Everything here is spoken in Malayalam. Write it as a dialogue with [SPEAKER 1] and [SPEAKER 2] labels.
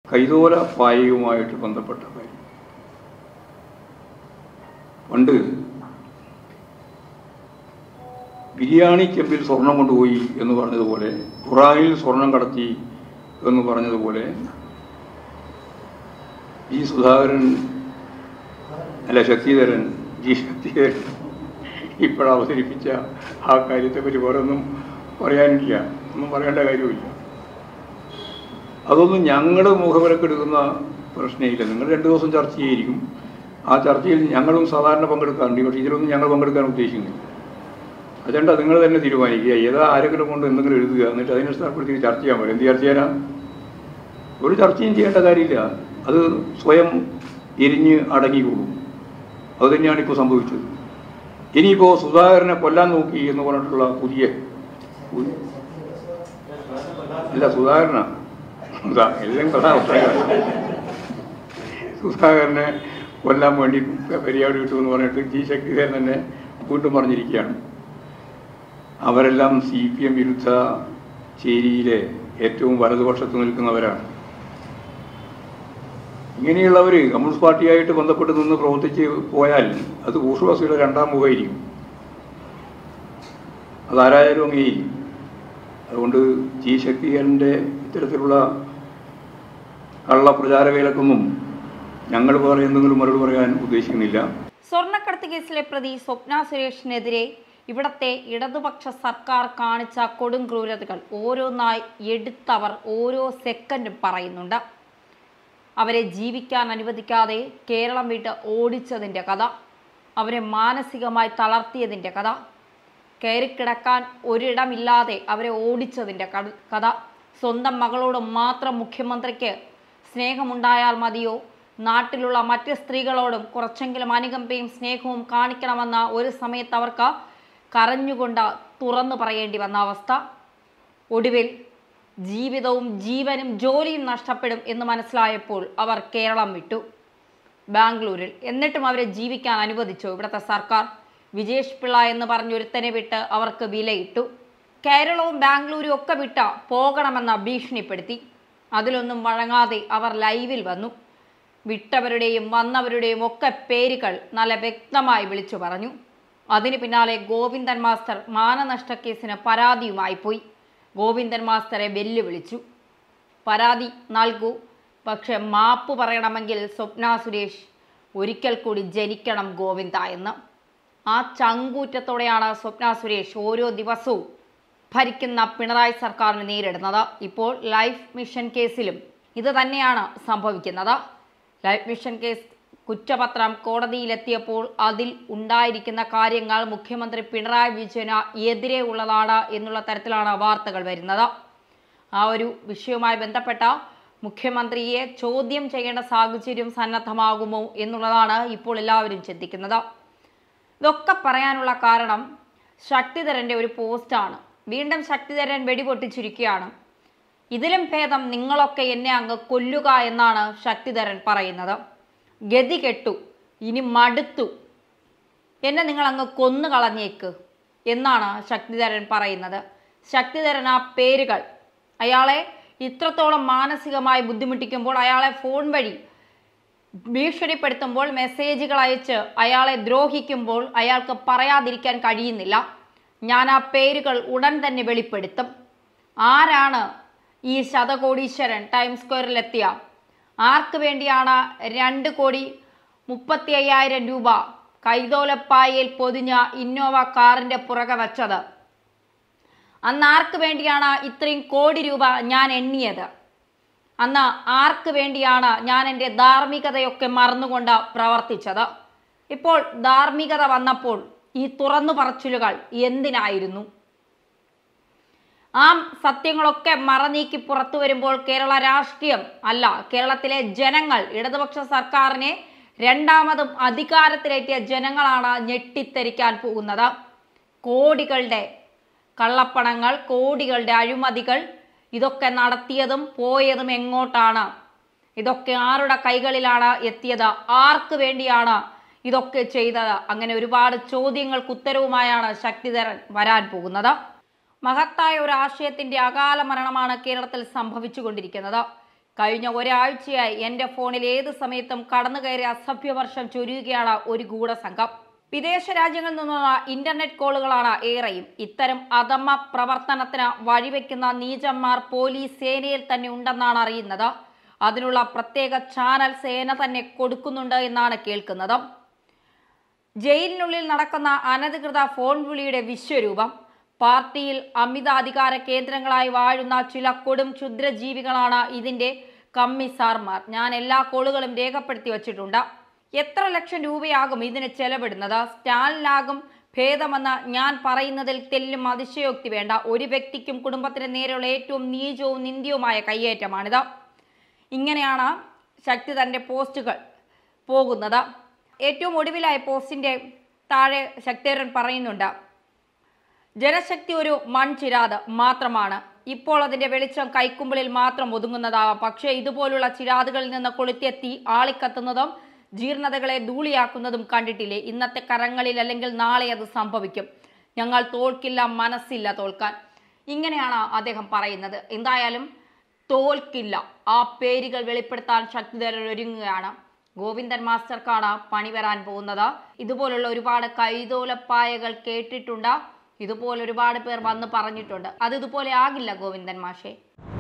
[SPEAKER 1] കൈതോല പായയുമായിട്ട് ബന്ധപ്പെട്ട കാര്യം പണ്ട് ബിരിയാണി ചെമ്പിൽ സ്വർണം കൊണ്ടുപോയി എന്ന് പറഞ്ഞതുപോലെ ഖുറാനിൽ സ്വർണം കടത്തി എന്ന് പറഞ്ഞതുപോലെ ജി സുധാകരൻ അല്ല ശക്തിധരൻ ജി ശക്തിധരൻ ഇപ്പോൾ അവതരിപ്പിച്ച ആ കാര്യത്തെപ്പറ്റി വേറെ ഒന്നും പറയാനില്ല ഒന്നും പറയേണ്ട കാര്യമില്ല അതൊന്നും ഞങ്ങൾ മുഖവിലക്കെടുക്കുന്ന പ്രശ്നമില്ല നിങ്ങൾ രണ്ടു ദിവസം ചർച്ച ചെയ്യായിരിക്കും ആ ചർച്ചയിൽ ഞങ്ങളും സാധാരണ പങ്കെടുക്കാറുണ്ട് പക്ഷേ ഇതിലൊന്നും ഞങ്ങൾ പങ്കെടുക്കാൻ ഉദ്ദേശിക്കുന്നില്ല അജണ്ട നിങ്ങൾ തന്നെ തീരുമാനിക്കുക ഏതാ ആരെങ്കിലും കൊണ്ട് എന്തെങ്കിലും എഴുതുക എന്നിട്ട് അതിനനുസരിച്ച് ചർച്ച ചെയ്യാൻ പറ്റും എന്ത് ചർച്ച ചെയ്യാനാ ഒരു ചർച്ചയും ചെയ്യേണ്ട കാര്യമില്ല അത് സ്വയം എരിഞ്ഞ് അടങ്ങിക്കൂടും അത് തന്നെയാണ് ഇപ്പോൾ സംഭവിച്ചത് ഇനിയിപ്പോൾ സുധാകരനെ കൊല്ലാൻ നോക്കി എന്ന് പറഞ്ഞിട്ടുള്ള പുതിയ പുതിയ- അല്ല സുധാകരനാ സുധാ- എല്ലാം കഥാപാത്രങ്ങളാണ് സുധാകരനെ കൊല്ലാൻ വേണ്ടി പരിപാടി കിട്ടുമെന്ന് പറഞ്ഞിട്ട് ജി ശക്തിധരൻ തന്നെ വീണ്ടും പറഞ്ഞിരിക്കുകയാണ് അവരെല്ലാം സി പി എം വിരുദ്ധ ചേരിയിലെ ഏറ്റവും വലതുപക്ഷത്ത് നിൽക്കുന്നവരാണ് ഇങ്ങനെയുള്ളവർ കമ്മ്യൂണിസ്റ്റ് പാർട്ടിയായിട്ട് ബന്ധപ്പെട്ട് നിന്ന് പ്രവർത്തിച്ച് പോയാൽ അത് ബൂർഷ്വാസിയുടെ രണ്ടാം മുഖമായിരിക്കും അതാരായാലും അങ്ങേയിരിക്കും അതുകൊണ്ട് ജി ശക്തിധരൻ്റെ ഇത്തരത്തിലുള്ള കള്ള പ്രചാരവേലക്കൊന്നും ഞങ്ങൾ വേറെ എന്തെങ്കിലും മറുപടി പറയാൻ ഉദ്ദേശിക്കുന്നില്ല
[SPEAKER 2] സ്വർണ്ണക്കടത്ത് കേസിലെ പ്രതി സ്വപ്ന സുരേഷിനെതിരെ ഇവിടത്തെ ഇടതുപക്ഷ സർക്കാർ കാണിച്ച കൊടും ക്രൂരതകൾ ഓരോന്നായി എടുത്തവർ ഓരോ സെക്കൻഡും പറയുന്നുണ്ട് അവരെ ജീവിക്കാൻ അനുവദിക്കാതെ കേരളം വിട്ട് ഓടിച്ചതിൻ്റെ കഥ അവരെ മാനസികമായി തളർത്തിയതിൻ്റെ കഥ കയറിക്കിടക്കാൻ ഒരിടമില്ലാതെ അവരെ ഓടിച്ചതിൻ്റെ കട- കഥ സ്വന്തം മകളോട് മാത്രം മുഖ്യമന്ത്രിക്ക് സ്നേഹമുണ്ടായാൽ മതിയോ നാട്ടിലുള്ള മറ്റ് സ്ത്രീകളോടും കുറച്ചെങ്കിലും അനുകമ്പയും സ്നേഹവും കാണിക്കണമെന്ന ഒരു സമയത്ത് അവർക്ക് കരഞ്ഞുകൊണ്ട് തുറന്നു പറയേണ്ടി വന്ന അവസ്ഥ ഒടുവിൽ ജീവിതവും ജീവനും ജോലിയും നഷ്ടപ്പെടും എന്ന് മനസ്സിലായപ്പോൾ അവർ കേരളം വിട്ടു ബാംഗ്ലൂരിൽ എന്നിട്ടും അവരെ ജീവിക്കാൻ അനുവദിച്ചു ഇവിടുത്തെ സർക്കാർ വിജേഷ് പിള്ള എന്ന് പറഞ്ഞൊരുത്തനെ വിട്ട് അവർക്ക് വിലയിട്ടു കേരളവും ബാംഗ്ലൂരും ഒക്കെ വിട്ട പോകണമെന്ന ഭീഷണിപ്പെടുത്തി അതിലൊന്നും വഴങ്ങാതെ അവർ ലൈവിൽ വന്നു വിട്ടവരുടെയും വന്നവരുടെയും ഒക്കെ പേരുകൾ നല്ല വ്യക്തമായി വിളിച്ചു പറഞ്ഞു അതിന് പിന്നാലെ ഗോവിന്ദൻ മാസ്റ്റർ മാനനഷ്ട കേസിന് പരാതിയുമായി പോയി ഗോവിന്ദൻ മാസ്റ്ററെ വെല്ലുവിളിച്ചു പരാതി നൽകൂ പക്ഷെ മാപ്പ് പറയണമെങ്കിൽ സ്വപ്ന സുരേഷ് ഒരിക്കൽ കൂടി ജനിക്കണം ഗോവിന്ദ എന്ന് ആ ചങ്കൂറ്റത്തോടെയാണ് സ്വപ്ന സുരേഷ് ഓരോ ദിവസവും ഭരിക്കുന്ന പിണറായി സർക്കാരിനെ നേരിടുന്നത് ഇപ്പോൾ ലൈഫ് മിഷൻ കേസിലും ഇത് തന്നെയാണ് സംഭവിക്കുന്നത് ലൈഫ് മിഷൻ കേസ് കുറ്റപത്രം കോടതിയിലെത്തിയപ്പോൾ അതിൽ ഉണ്ടായിരിക്കുന്ന കാര്യങ്ങൾ മുഖ്യമന്ത്രി പിണറായി വിജയന് എതിരെ ഉള്ളതാണ് എന്നുള്ള തരത്തിലാണ് വാർത്തകൾ വരുന്നത് ആ ഒരു വിഷയവുമായി ബന്ധപ്പെട്ട മുഖ്യമന്ത്രിയെ ചോദ്യം ചെയ്യേണ്ട സാഹചര്യം സന്നദ്ധമാകുമോ എന്നുള്ളതാണ് ഇപ്പോൾ എല്ലാവരും ചിന്തിക്കുന്നത് ഇതൊക്കെ പറയാനുള്ള കാരണം ശക്തിധരൻ്റെ ഒരു പോസ്റ്റാണ് വീണ്ടും ശക്തിധരൻ വെടിപൊട്ടിച്ചിരിക്കുകയാണ് ഇതിലും ഭേദം നിങ്ങളൊക്കെ എന്നെ അങ്ങ് കൊല്ലുക എന്നാണ് ശക്തിധരൻ പറയുന്നത് ഗതി കെട്ടു ഇനി മടുത്തു എന്നെ നിങ്ങൾ അങ്ങ് കൊന്നു കളഞ്ഞേക്ക് എന്നാണ് ശക്തിധരൻ പറയുന്നത് ശക്തിധരൻ ആ പേരുകൾ അയാളെ ഇത്രത്തോളം മാനസികമായി ബുദ്ധിമുട്ടിക്കുമ്പോൾ അയാളെ ഫോൺ വഴി ഭീഷണിപ്പെടുത്തുമ്പോൾ മെസ്സേജുകൾ അയച്ച് അയാളെ ദ്രോഹിക്കുമ്പോൾ അയാൾക്ക് പറയാതിരിക്കാൻ കഴിയുന്നില്ല ഞാൻ ആ പേരുകൾ ഉടൻ തന്നെ വെളിപ്പെടുത്തും ആരാണ് ഈ ശതകോടീശ്വരൻ ടൈം സ്ക്വയറിലെത്തിയ ആർക്ക് വേണ്ടിയാണ് രണ്ട് കോടി മുപ്പത്തി അയ്യായിരം രൂപ കൈതോലപ്പായയിൽ പൊതിഞ്ഞ ഇന്നോവ കാറിൻ്റെ പുറകെ വച്ചത് അന്ന് ആർക്ക് വേണ്ടിയാണ് ഇത്രയും കോടി രൂപ ഞാൻ എണ്ണിയത് അന്ന് ആർക്ക് വേണ്ടിയാണ് ഞാൻ എൻ്റെ ധാർമ്മികതയൊക്കെ മറന്നുകൊണ്ട് പ്രവർത്തിച്ചത് ഇപ്പോൾ ധാർമ്മികത വന്നപ്പോൾ ഈ തുറന്നു പറച്ചിലുകൾ എന്തിനായിരുന്നു ആ സത്യങ്ങളൊക്കെ മറനീക്കി പുറത്തു വരുമ്പോൾ കേരള രാഷ്ട്രീയം അല്ല കേരളത്തിലെ ജനങ്ങൾ ഇടതുപക്ഷ സർക്കാരിനെ രണ്ടാമതും അധികാരത്തിലേറ്റിയ ജനങ്ങളാണ് ഞെട്ടിത്തെറിക്കാൻ പോകുന്നത് കോടികളുടെ കള്ളപ്പണങ്ങൾ കോടികളുടെ അഴിമതികൾ ഇതൊക്കെ നടത്തിയതും പോയതും എങ്ങോട്ടാണ് ഇതൊക്കെ ആരുടെ കൈകളിലാണ് എത്തിയത് ആർക്ക് വേണ്ടിയാണ് ഇതൊക്കെ ചെയ്തത് അങ്ങനെ ഒരുപാട് ചോദ്യങ്ങൾക്ക് ഉത്തരവുമായാണ് ശക്തിധരൻ വരാൻ പോകുന്നത് മഹത്തായ ഒരു ആശയത്തിന്റെ അകാല മരണമാണ് കേരളത്തിൽ സംഭവിച്ചുകൊണ്ടിരിക്കുന്നത് കഴിഞ്ഞ ഒരാഴ്ചയായി എൻ്റെ ഫോണിൽ ഏത് സമയത്തും കടന്നു കയറി അസഭ്യവർഷം ചൊരിയുകയാണ് ഒരു ഗൂഢസംഘം വിദേശ രാജ്യങ്ങളിൽ നിന്നുള്ള ഇന്റർനെറ്റ് കോളുകളാണ് ഏറെയും ഇത്തരം അധമ പ്രവർത്തനത്തിന് വഴിവെക്കുന്ന നീചന്മാർ പോലീസ് സേനയിൽ തന്നെ ഉണ്ടെന്നാണ് അറിയുന്നത് അതിനുള്ള പ്രത്യേക ചാനൽ സേന തന്നെ കൊടുക്കുന്നുണ്ട് എന്നാണ് കേൾക്കുന്നത് ജയിലിനുള്ളിൽ നടക്കുന്ന അനധികൃത ഫോൺ വിളിയുടെ വിശ്വരൂപം പാർട്ടിയിൽ അമിത അധികാര കേന്ദ്രങ്ങളായി വാഴുന്ന ചില കൊടും ക്ഷുദ്രജീവികളാണ് ഇതിന്റെ കമ്മിസാർമാർ ഞാൻ എല്ലാ കോളുകളും രേഖപ്പെടുത്തി വച്ചിട്ടുണ്ട് എത്ര ലക്ഷം രൂപയാകും ഇതിന് ചെലവിടുന്നത് സ്റ്റാലിനാകും ഭേദമെന്ന് ഞാൻ പറയുന്നതിൽ തെല്ലും അതിശയോക്തി വേണ്ട ഒരു വ്യക്തിക്കും കുടുംബത്തിന് നേരെയുള്ള ഏറ്റവും നീചവും നിന്ദ്യവുമായ കയ്യേറ്റമാണിത് ഇങ്ങനെയാണ് ശക്തി തൻ്റെ പോസ്റ്റുകൾ പോകുന്നത് ഏറ്റവും ഒടുവിലായ പോസ്റ്റിൻ്റെ താഴെ ശക്തിധരൻ പറയുന്നുണ്ട് ജനശക്തി ഒരു മൺചിരാത് മാത്രമാണ് ഇപ്പോൾ അതിന്റെ വെളിച്ചം കൈക്കുമ്പിളിൽ മാത്രം ഒതുങ്ങുന്നതാവാം പക്ഷേ ഇതുപോലുള്ള ചിരാതുകളിൽ നിന്ന് കൊളുത്തിയ തീ ആളിക്കത്തുന്നതും ജീർണതകളെ ധൂളിയാക്കുന്നതും കണ്ടിട്ടില്ലേ ഇന്നത്തെ കരങ്ങളിൽ അല്ലെങ്കിൽ നാളെ അത് സംഭവിക്കും ഞങ്ങൾ തോൽക്കില്ല മനസ്സില്ല തോൽക്കാൻ ഇങ്ങനെയാണ് അദ്ദേഹം പറയുന്നത് എന്തായാലും തോൽക്കില്ല ആ പേരുകൾ വെളിപ്പെടുത്താൻ ശക്തിധരൻ ഒരുങ്ങുകയാണ് ഗോവിന്ദൻ മാസ്റ്റർക്കാണ് പണി വരാൻ പോകുന്നത് ഇതുപോലുള്ള ഒരുപാട് കൈതോലപ്പായകൾ കേട്ടിട്ടുണ്ട് ഇതുപോലെ ഒരുപാട് പേർ വന്ന് പറഞ്ഞിട്ടുണ്ട് അത് ഇതുപോലെ ആകില്ല ഗോവിന്ദൻ മാഷേ